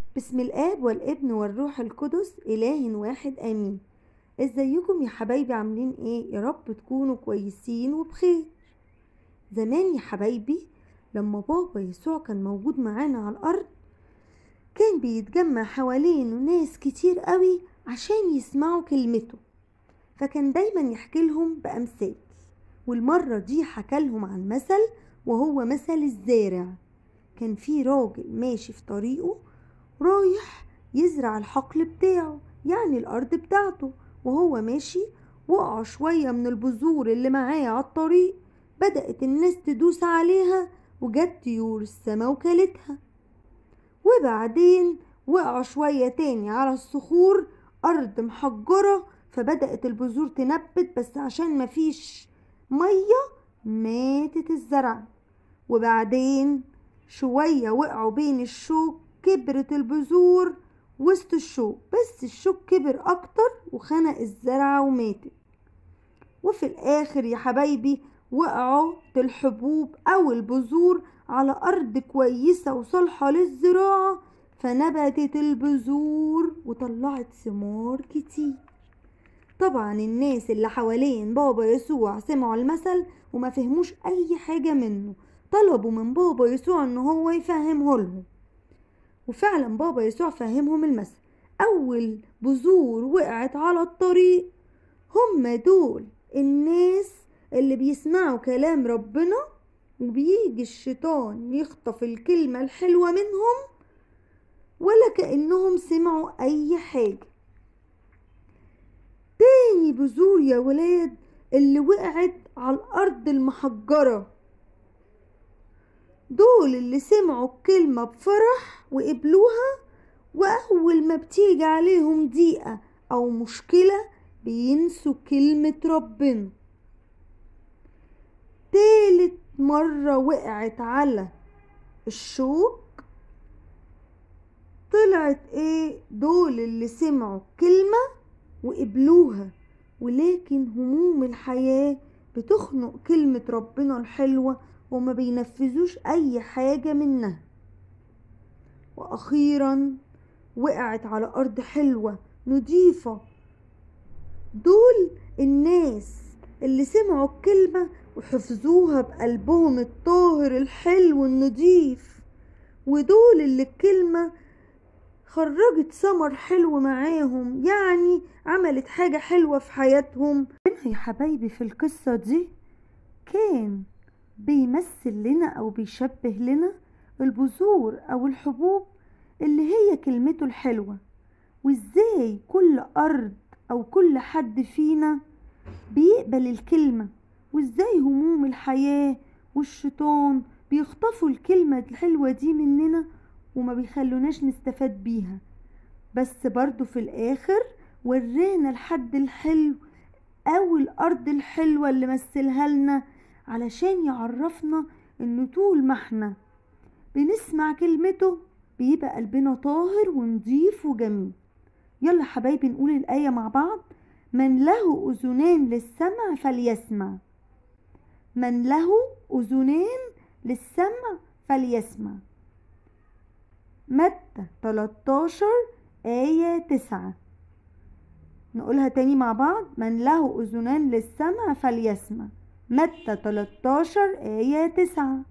بسم الآب والابن والروح القدس إله واحد آمين ازيكم يا حبايبي عاملين ايه يا رب تكونوا كويسين وبخير زمان يا حبايبي لما بابا يسوع كان موجود معانا على الأرض كان بيتجمع حوالينه ناس كتير قوي عشان يسمعوا كلمته فكان دايما يحكي لهم بأمثال والمرة دي حكالهم عن مثل وهو مثل الزارع كان في راجل ماشي في طريقه رايح يزرع الحقل بتاعه يعني الأرض بتاعته وهو ماشي وقع شوية من البذور اللي معاه على الطريق بدأت الناس تدوس عليها وجت طيور السما وكلتها وبعدين وقع شوية تاني على الصخور أرض محجرة فبدأت البذور تنبت بس عشان مفيش مية ماتت الزرع وبعدين شوية وقعوا بين الشوك كبرت البذور وسط الشوك بس الشوك كبر أكتر وخنق الزرعة وماتت وفي الآخر يا حبايبي وقعوا الحبوب أو البذور على أرض كويسة وصالحة للزراعة فنبتت البذور وطلعت ثمار كتير طبعا الناس اللي حوالين بابا يسوع سمعوا المثل وما فهموش أي حاجة منه طلبوا من بابا يسوع ان هو يفهمه لهم وفعلا بابا يسوع فهمهم المثل اول بذور وقعت على الطريق هم دول الناس اللي بيسمعوا كلام ربنا وبيجي الشيطان يخطف الكلمة الحلوة منهم ولا كأنهم سمعوا أي حاجة تاني بذور يا ولاد اللي وقعت على الأرض المحجرة دول اللي سمعوا الكلمة بفرح وقبلوها وأول ما بتيجي عليهم ضيقة أو مشكلة بينسوا كلمة ربنا تالت مرة وقعت على الشوك طلعت ايه دول اللي سمعوا كلمة وقبلوها ولكن هموم الحياة بتخنق كلمة ربنا الحلوة وما بينفذوش اي حاجة منها واخيرا وقعت على ارض حلوة نضيفة دول الناس اللي سمعوا الكلمة وحفظوها بقلبهم الطاهر الحلو النضيف ودول اللي الكلمة خرجت ثمر حلو معاهم يعني عملت حاجة حلوة في حياتهم يا حبايبي في القصة دي كان بيمثل لنا أو بيشبه لنا البذور أو الحبوب اللي هي كلمته الحلوة وإزاي كل أرض أو كل حد فينا بيقبل الكلمة وإزاي هموم الحياة والشيطان بيخطفوا الكلمة الحلوة دي مننا وما بيخلوناش نستفاد بيها بس برضو في الآخر ورانا الحد الحلو أو الأرض الحلوة اللي مثلها لنا علشان يعرفنا إن طول ما احنا بنسمع كلمته بيبقى قلبنا طاهر ونضيف وجميل يلا حبايبي نقول الآية مع بعض من له أذنان للسمع فليسمع من له أذنان للسمع فليسمع متى 13 آية 9 نقولها تاني مع بعض من له أذنان للسمع فليسمع متى 13 آية 9